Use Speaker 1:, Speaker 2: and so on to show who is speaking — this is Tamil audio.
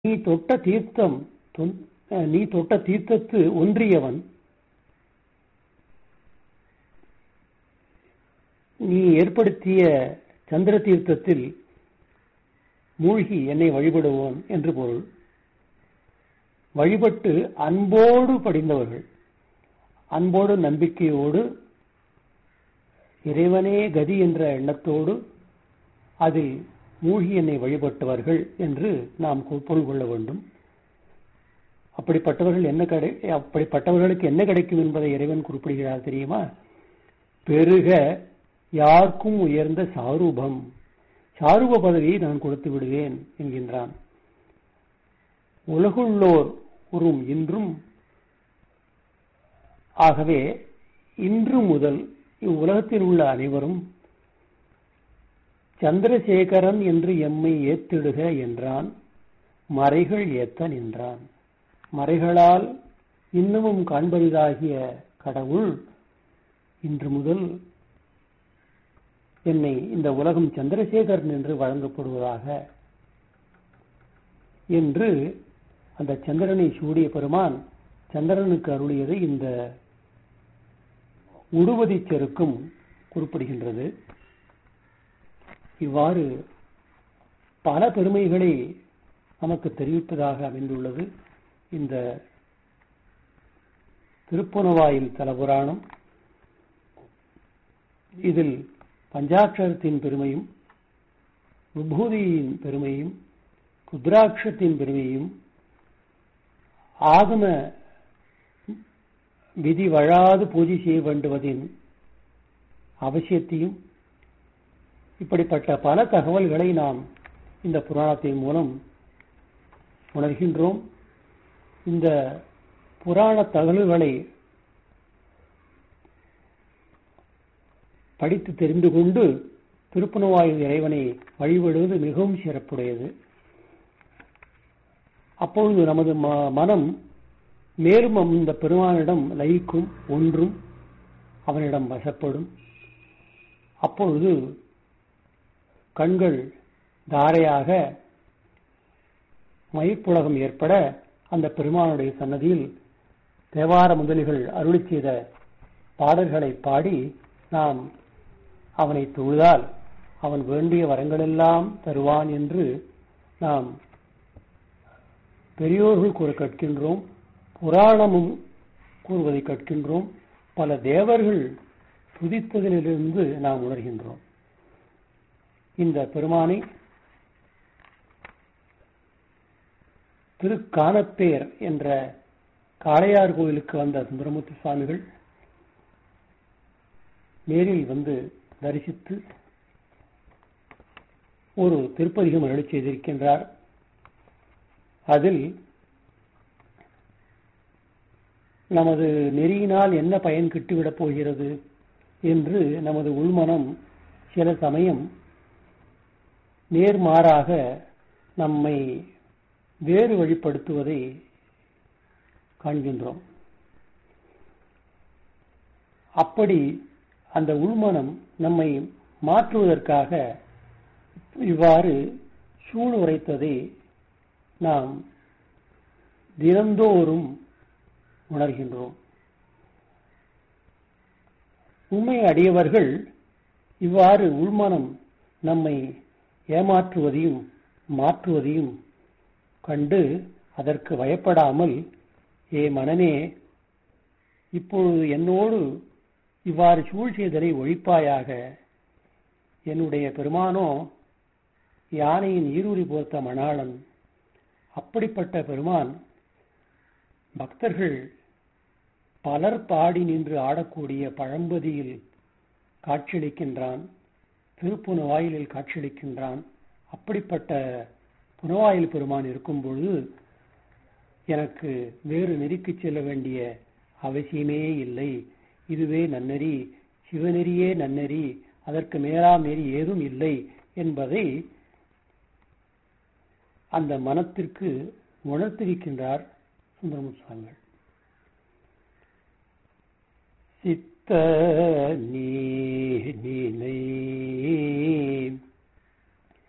Speaker 1: நீ தொட்ட தீர்த்தம் தொன்- அஹ், நீ தொட்ட தீர்த்தத்து ஒன்றியவன் நீ ஏற்படுத்திய சந்திர தீர்த்தத்தில் மூழ்கி என்னை வழிபடுவோன் என்று பொருள் வழிபட்டு அன்போடு படிந்தவர்கள் அன்போடு நம்பிக்கையோடு இறைவனே கதி என்ற எண்ணத்தோடு அதில் மூழ்கி என்னை வழிபட்டவர்கள் என்று நாம் கு- பொருள் கொள்ள வேண்டும் அப்படிப்பட்டவர்கள் என்ன கிடை அப்படிப்பட்டவர்களுக்கு என்ன கிடைக்கும் என்பதை இறைவன் குறிப்பிடுகிறார் தெரியுமா பெருக யாருக்கும் உயர்ந்த சாரூபம் சாரூப பதவியை நான் கொடுத்து விடுவேன் என்கின்றான் உலகுள்ளோர் உறும் இன்றும் ஆகவே இன்று முதல் இவ்வுலகத்தில் உள்ள அனைவரும் சந்திரசேகரன் என்று எம்மை ஏத்திடுக என்றான் மறைகள் ஏத்த நின்றான் மறைகளால் இன்னமும் காண்பரிதாகிய கடவுள் இன்று முதல் என்னை இந்த உலகம் சந்திரசேகரன் என்று வழங்கப்படுவதாக என்று அந்த சந்திரனை சூடிய பெருமான் சந்திரனுக்கு அருளியது இந்த உடுவதி செருக்கும் குறிப்பிடுகின்றது இவ்வாறு பல பெருமைகளை நமக்கு தெரிவிப்பதாக அமைந்துள்ளது இந்த திருப்புணவாயில் தலபுராணம் இதில் பஞ்சாட்சரத்தின் பெருமையும் விபூதியின் பெருமையும் குத்ராட்சத்தின் பெருமையும் ஆகம விதி வழாது பூஜை செய்ய வேண்டுவதின் அவசியத்தையும் இப்படிப்பட்ட பல தகவல்களை நாம் இந்த புராணத்தின் மூலம் உணர்கின்றோம் இந்த புராண தகவல்களை படித்து தெரிந்து கொண்டு திருப்பணவாயு இறைவனை வழிபடுவது மிகவும் சிறப்புடையது அப்பொழுது நமது ம- மனம் மேலும் அந்த பெருமானிடம் லயிக்கும் ஒன்றும் அவனிடம் வசப்படும் அப்பொழுது கண்கள் தாரையாக மயிர்ப்புலகம் ஏற்பட அந்த பெருமானுடைய சன்னதியில் தேவார முதலிகள் அருளி செய்த பாடல்களை பாடி நாம் அவனை தொழுதால் அவன் வேண்டிய வரங்களெல்லாம் தருவான் என்று நாம் பெரியோர்கள் கூற கற்கின்றோம் புராணமும் கூறுவதை கற்கின்றோம் பல தேவர்கள் துதித்ததிலிருந்து நாம் உணர்கின்றோம் இந்த பெருமானை திருக்கானப்பேர் என்ற காளையார் கோயிலுக்கு வந்த சுந்தரமூர்த்தி சுவாமிகள் நேரில் வந்து தரிசித்து ஒரு திருப்பதிகம் அருளி செய்திருக்கின்றார் அதில் நமது நெறியினால் என்ன பயன் கிட்டுவிடப் போகிறது என்று நமது உள்மனம் சில சமயம் நேர்மாறாக நம்மை வேறு வழிப்படுத்துவதை காண்கின்றோம் அப்படி அந்த உள்மனம் நம்மை மாற்றுவதற்காக இவ்வாறு சூழ் உரைத்ததை நாம் தினந்தோறும் உணர்கின்றோம் உண்மை அடியவர்கள் இவ்வாறு உள்மனம் நம்மை ஏமாற்றுவதையும் மாற்றுவதையும் கண்டு அதற்கு பயப்படாமல் ஏ மனனே இப்பொழுது என்னோடு இவ்வாறு சூழ் செய்தலை ஒழிப்பாயாக என்னுடைய பெருமானோ யானையின் ஈரூரி போர்த்த மணாளன் அப்படிப்பட்ட பெருமான் பக்தர்கள் பலர் பாடி நின்று ஆடக்கூடிய பழம்பதியில் காட்சியளிக்கின்றான் திருப்புணவாயிலில் காட்சியளிக்கின்றான் அப்படிப்பட்ட புனவாயில் பெருமான் இருக்கும் பொழுது எனக்கு வேறு நெறிக்கு செல்ல வேண்டிய அவசியமே இல்லை இதுவே நன்னெறி சிவநெறியே நன்னெறி அதற்கு மேலாம் நெறி ஏதும் இல்லை என்பதை அந்த மனத்திற்கு உணர்த்திருக்கின்றார் சுந்தரமுத்து சுவாமிகள் சித்த நீ நினை